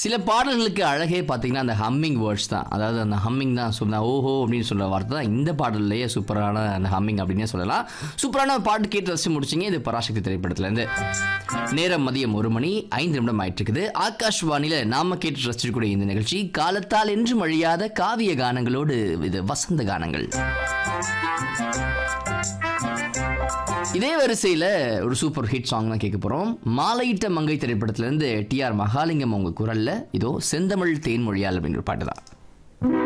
சில பாடல்களுக்கு அழகே பார்த்தீங்கன்னா அந்த ஹம்மிங் வேர்ட்ஸ் தான் அதாவது அந்த ஹம்மிங் தான் சொன்னா ஓஹோ அப்படின்னு சொல்ற வார்த்தை தான் இந்த பாடல்லையே சூப்பரான அந்த ஹம்மிங் அப்படின்னே சொல்லலாம் சூப்பரான ஒரு பாட்டு கேட்டு ரசிச்சு முடிச்சிங்க இது பராசக்தி திரைப்படத்துலேருந்து நேரம் மதியம் ஒரு மணி ஐந்து நிமிடம் ஆயிட்டு இருக்குது ஆகாஷ்வாணியில் நாம கேட்டு ரசிச்சிருக்கூடிய இந்த நிகழ்ச்சி காலத்தால் என்றும் அழியாத காவிய கானங்களோடு இது வசந்த கானங்கள் இதே வரிசையில் ஒரு சூப்பர் ஹிட் சாங் தான் கேட்க போகிறோம் மாலையிட்ட மங்கை திரைப்படத்திலேருந்து டிஆர் மகாலிங்கம் அவங்க குரலில் இதோ செந்தமிழ் தேன்மொழியால் அப்படின்ற ஒரு பாட்டு தான்